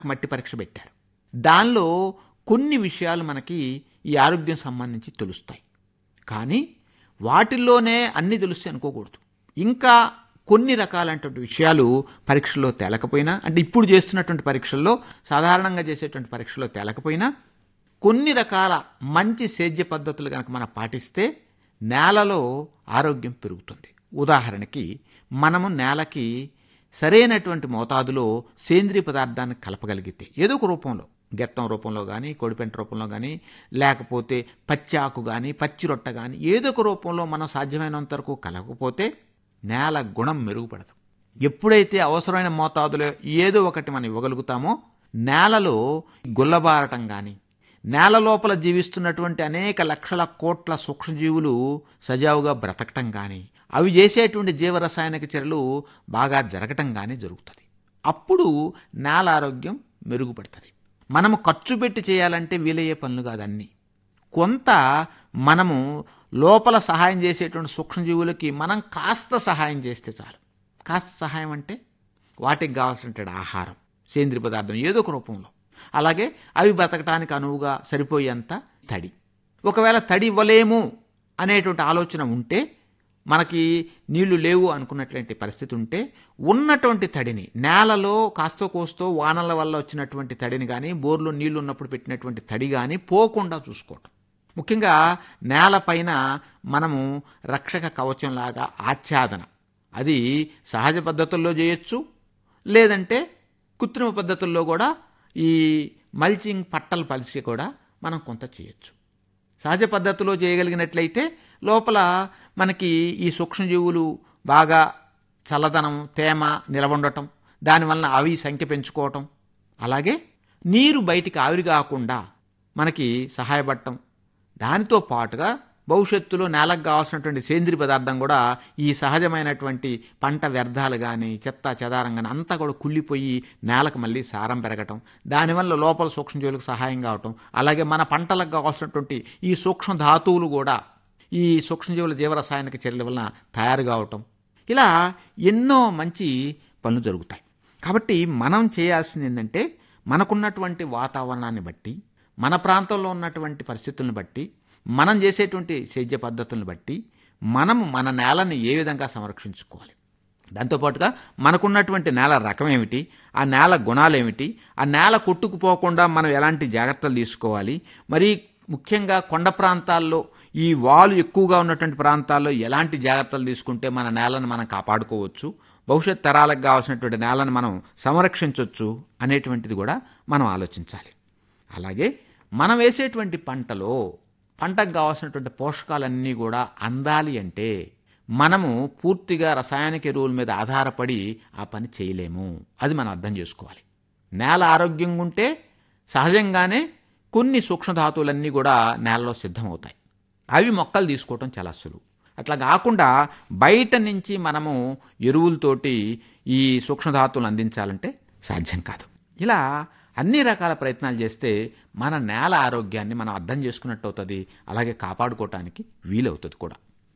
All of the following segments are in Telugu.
మట్టి పరీక్ష పెట్టారు దానిలో కొన్ని విషయాలు మనకి ఈ ఆరోగ్యం సంబంధించి తెలుస్తాయి కానీ వాటిల్లోనే అన్నీ తెలుస్తాయి అనుకోకూడదు ఇంకా కొన్ని రకాలైనటువంటి విషయాలు పరీక్షల్లో తేలకపోయినా అంటే ఇప్పుడు చేస్తున్నటువంటి పరీక్షల్లో సాధారణంగా చేసేటువంటి పరీక్షల్లో తేలకపోయినా కొన్ని రకాల మంచి సేద్య పద్ధతులు కనుక మనం పాటిస్తే నేలలో ఆరోగ్యం పెరుగుతుంది ఉదాహరణకి మనము నేలకి సరైనటువంటి మోతాదులో సేంద్రియ పదార్థాన్ని కలపగలిగితే ఏదో ఒక రూపంలో గెత్తం రూపంలో కానీ కోడిపెంట రూపంలో కానీ లేకపోతే పచ్చి ఆకు కానీ పచ్చి రొట్ట కానీ ఏదో ఒక రూపంలో మనం సాధ్యమైనంత వరకు కలగకపోతే నేల గుణం మెరుగుపడదు ఎప్పుడైతే అవసరమైన మోతాదులో ఏదో ఒకటి మనం ఇవ్వగలుగుతామో నేలలో గుల్లబారటం కానీ నేల లోపల జీవిస్తున్నటువంటి అనేక లక్షల కోట్ల సూక్ష్మజీవులు సజావుగా బ్రతకటం కానీ అవి చేసేటువంటి జీవరసాయనిక చర్యలు బాగా జరగటం కానీ జరుగుతుంది అప్పుడు నేల ఆరోగ్యం మెరుగుపడుతుంది మనము ఖర్చు పెట్టి చేయాలంటే వీలయ్యే పనులు కాదన్నీ కొంత మనము లోపల సహాయం చేసేటువంటి సూక్ష్మజీవులకి మనం కాస్త సహాయం చేస్తే చాలు కాస్త సహాయం అంటే వాటికి కావాల్సినటువంటి ఆహారం సేంద్రియ పదార్థం ఏదో ఒక రూపంలో అలాగే అవి బ్రతకటానికి అనువుగా సరిపోయేంత తడి ఒకవేళ తడి ఇవ్వలేము అనేటువంటి ఆలోచన ఉంటే మనకి నీళ్లు లేవు అనుకున్నటువంటి పరిస్థితి ఉంటే ఉన్నటువంటి తడిని నేలలో కాస్తో కోస్తో వానల వల్ల వచ్చినటువంటి తడిని కానీ బోర్లో నీళ్లు ఉన్నప్పుడు పెట్టినటువంటి తడి కానీ పోకుండా చూసుకోవటం ముఖ్యంగా నేలపైన మనము రక్షక కవచంలాగా ఆచ్ఛాదన అది సహజ పద్ధతుల్లో చేయొచ్చు లేదంటే కృత్రిమ పద్ధతుల్లో కూడా ఈ మల్చింగ్ పట్టలు పలిసి కూడా మనం కొంత చేయొచ్చు సహజ పద్ధతిలో చేయగలిగినట్లయితే లోపల మనకి ఈ సూక్ష్మజీవులు బాగా చల్లదనం తేమ నిలవండటం దానివల్ల అవి సంఖ్య పెంచుకోవటం అలాగే నీరు బయటికి ఆవిరి కాకుండా మనకి సహాయపడటం దానితో పాటుగా భవిష్యత్తులో నేలకు కావాల్సినటువంటి సేంద్రియ పదార్థం కూడా ఈ సహజమైనటువంటి పంట వ్యర్థాలు కానీ చెత్త చెదారం కానీ అంతా కూడా కుళ్ళిపోయి నేలకు మళ్ళీ సారం పెరగటం దానివల్ల లోపల సూక్ష్మజీవులకు సహాయం కావటం అలాగే మన పంటలకు కావాల్సినటువంటి ఈ సూక్ష్మ ధాతువులు కూడా ఈ సూక్ష్మజీవుల జీవరసాయనిక చర్యల వలన తయారు కావటం ఇలా ఎన్నో మంచి పనులు జరుగుతాయి కాబట్టి మనం చేయాల్సింది ఏంటంటే మనకున్నటువంటి వాతావరణాన్ని బట్టి మన ప్రాంతంలో ఉన్నటువంటి పరిస్థితులను బట్టి మనం చేసేటువంటి సేద్య పద్ధతులను బట్టి మనము మన నేలని ఏ విధంగా సంరక్షించుకోవాలి దాంతోపాటుగా మనకున్నటువంటి నేల రకం ఏమిటి ఆ నేల గుణాలు ఏమిటి ఆ నేల కొట్టుకుపోకుండా మనం ఎలాంటి జాగ్రత్తలు తీసుకోవాలి మరి ముఖ్యంగా కొండ ప్రాంతాల్లో ఈ వాలు ఎక్కువగా ఉన్నటువంటి ప్రాంతాల్లో ఎలాంటి జాగ్రత్తలు తీసుకుంటే మన నేలను మనం కాపాడుకోవచ్చు భవిష్యత్ తరాలకు కావాల్సినటువంటి నేలను మనం సంరక్షించవచ్చు అనేటువంటిది కూడా మనం ఆలోచించాలి అలాగే మనం వేసేటువంటి పంటలో పంటకు కావాల్సినటువంటి పోషకాలన్నీ కూడా అందాలి అంటే మనము పూర్తిగా రసాయనిక ఎరువుల మీద ఆధారపడి ఆ పని చేయలేము అది మనం అర్థం చేసుకోవాలి నేల ఆరోగ్యంగా ఉంటే సహజంగానే కొన్ని సూక్ష్మధాతువులన్నీ కూడా నేలలో సిద్ధమవుతాయి అవి మొక్కలు తీసుకోవటం చాలా సులువు అట్లా కాకుండా బయట నుంచి మనము ఎరువులతోటి ఈ సూక్ష్మధాతువులు అందించాలంటే సాధ్యం కాదు ఇలా అన్ని రకాల ప్రయత్నాలు చేస్తే మన నేల ఆరోగ్యాన్ని మనం అర్థం చేసుకున్నట్టు అవుతుంది అలాగే కాపాడుకోవటానికి వీలవుతుంది కూడా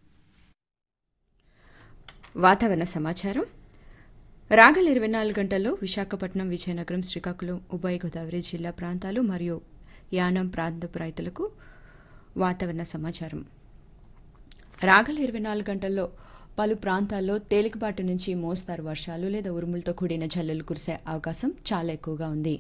వాతావరణ సమాచారం రాగల ఇరవై నాలుగు గంటల్లో విశాఖపట్నం విజయనగరం శ్రీకాకుళం ఉభయ గోదావరి జిల్లా ప్రాంతాలు మరియు యానం ప్రాంతపు రైతులకు వాతావరణ సమాచారం రాగల ఇరవై నాలుగు గంటల్లో పలు ప్రాంతాల్లో తేలికపాటి నుంచి మోస్తారు వర్షాలు లేదా ఉరుములతో కూడిన జల్లులు కురిసే అవకాశం చాలా ఎక్కువగా ఉంది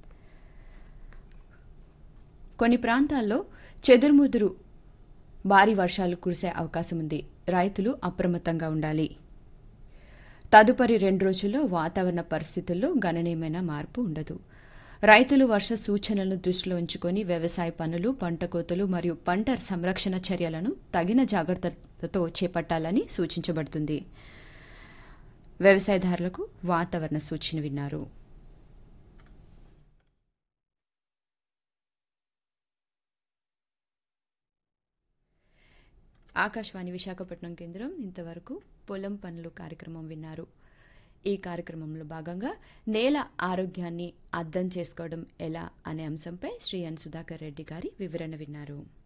కొన్ని ప్రాంతాల్లో చెదురుముదురు భారీ వర్షాలు కురిసే అవకాశం ఉంది రైతులు అప్రమత్తంగా ఉండాలి తదుపరి రెండు రోజుల్లో వాతావరణ పరిస్థితుల్లో గణనీయమైన మార్పు ఉండదు రైతులు వర్ష సూచనలను దృష్టిలో ఉంచుకొని వ్యవసాయ పనులు పంట కోతలు మరియు పంట సంరక్షణ చర్యలను తగిన జాగ్రత్తలతో చేపట్టాలని సూచించబడుతుంది వ్యవసాయదారులకు వాతావరణ సూచన విన్నారు ఆకాశవాణి విశాఖపట్నం కేంద్రం ఇంతవరకు పొలం పనులు కార్యక్రమం విన్నారు ఈ కార్యక్రమంలో భాగంగా నేల ఆరోగ్యాన్ని అర్థం చేసుకోవడం ఎలా అనే అంశంపై శ్రీ ఎన్ సుధాకర్ రెడ్డి గారి వివరణ విన్నారు